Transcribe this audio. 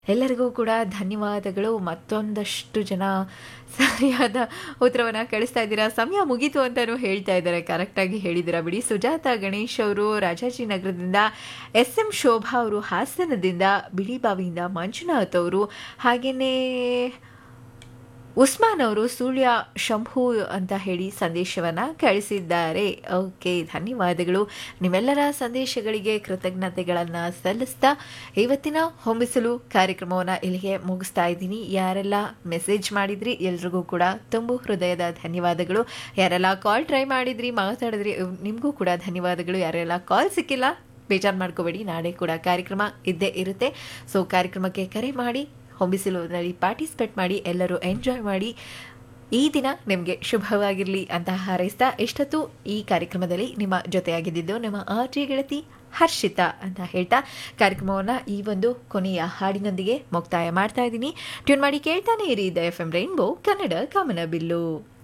ಎಲ್ಲರಿಗೂ ಕೂಡ ಧನ್ಯವಾದಗಳು ಮತ್ತೊಂದಷ್ಟು ಜನ ಸರಿಯಾದ ಉತ್ತರವನ್ನು ಕಳಿಸ್ತಾ ಇದ್ದೀರಾ ಸಮಯ ಮುಗೀತು ಅಂತಲೂ ಹೇಳ್ತಾ ಇದ್ದಾರೆ ಕರೆಕ್ಟಾಗಿ ಹೇಳಿದ್ದೀರಾ ಬಿಡಿ ಸುಜಾತ ಗಣೇಶ್ ಅವರು ರಾಜಾಜಿನಗರದಿಂದ ಎಸ್ ಎಂ ಶೋಭಾ ಅವರು ಹಾಸನದಿಂದ ಬಿಳಿಬಾವಿಯಿಂದ ಮಂಜುನಾಥ್ ಅವರು ಹಾಗೆಯೇ ಉಸ್ಮಾನ್ ಅವರು ಸುಳ್ಯ ಶಂಭು ಅಂತ ಹೇಳಿ ಸಂದೇಶವನ್ನು ಕಳಿಸಿದ್ದಾರೆ ಓಕೆ ಧನ್ಯವಾದಗಳು ನಿಮ್ಮೆಲ್ಲರ ಸಂದೇಶಗಳಿಗೆ ಕೃತಜ್ಞತೆಗಳನ್ನು ಸಲ್ಲಿಸ್ತಾ ಇವತ್ತಿನ ಹೊಂಬಿಸಲು ಕಾರ್ಯಕ್ರಮವನ್ನು ಇಲ್ಲಿಗೆ ಮುಗಿಸ್ತಾ ಇದ್ದೀನಿ ಯಾರೆಲ್ಲ ಮೆಸೇಜ್ ಮಾಡಿದ್ರಿ ಎಲ್ರಿಗೂ ಕೂಡ ತುಂಬು ಹೃದಯದ ಧನ್ಯವಾದಗಳು ಯಾರೆಲ್ಲ ಕಾಲ್ ಟ್ರೈ ಮಾಡಿದ್ರಿ ಮಾತಾಡಿದ್ರಿ ನಿಮಗೂ ಕೂಡ ಧನ್ಯವಾದಗಳು ಯಾರೆಲ್ಲ ಕಾಲ್ ಸಿಕ್ಕಿಲ್ಲ ಬೇಜಾರು ಮಾಡ್ಕೋಬೇಡಿ ನಾಳೆ ಕೂಡ ಕಾರ್ಯಕ್ರಮ ಇದ್ದೇ ಇರುತ್ತೆ ಸೊ ಕಾರ್ಯಕ್ರಮಕ್ಕೆ ಕರೆ ಮಾಡಿ ಹೊಂಬಿಸಿಲುನಲ್ಲಿ ಪಾರ್ಟಿಸಿಪೇಟ್ ಮಾಡಿ ಎಲ್ಲರೂ ಎಂಜಾಯ್ ಮಾಡಿ ಈ ದಿನ ನಿಮಗೆ ಶುಭವಾಗಿರಲಿ ಅಂತ ಹಾರೈಸ್ತಾ ಎಷ್ಟೊತ್ತು ಈ ಕಾರ್ಯಕ್ರಮದಲ್ಲಿ ನಿಮ್ಮ ಜೊತೆಯಾಗಿದ್ದು ನಮ್ಮ ಆರ್ಜಿ ಗೆಳತಿ ಹರ್ಷಿತಾ ಅಂತ ಹೇಳ್ತಾ ಕಾರ್ಯಕ್ರಮವನ್ನು ಈ ಒಂದು ಕೊನೆಯ ಹಾಡಿನೊಂದಿಗೆ ಮುಕ್ತಾಯ ಮಾಡ್ತಾ ಇದ್ದೀನಿ ಟ್ಯೂನ್ ಮಾಡಿ ಕೇಳ್ತಾನೆ ಇರಿ the F M rainbow Kannada ಕಮನ ಬಿಲ್ಲು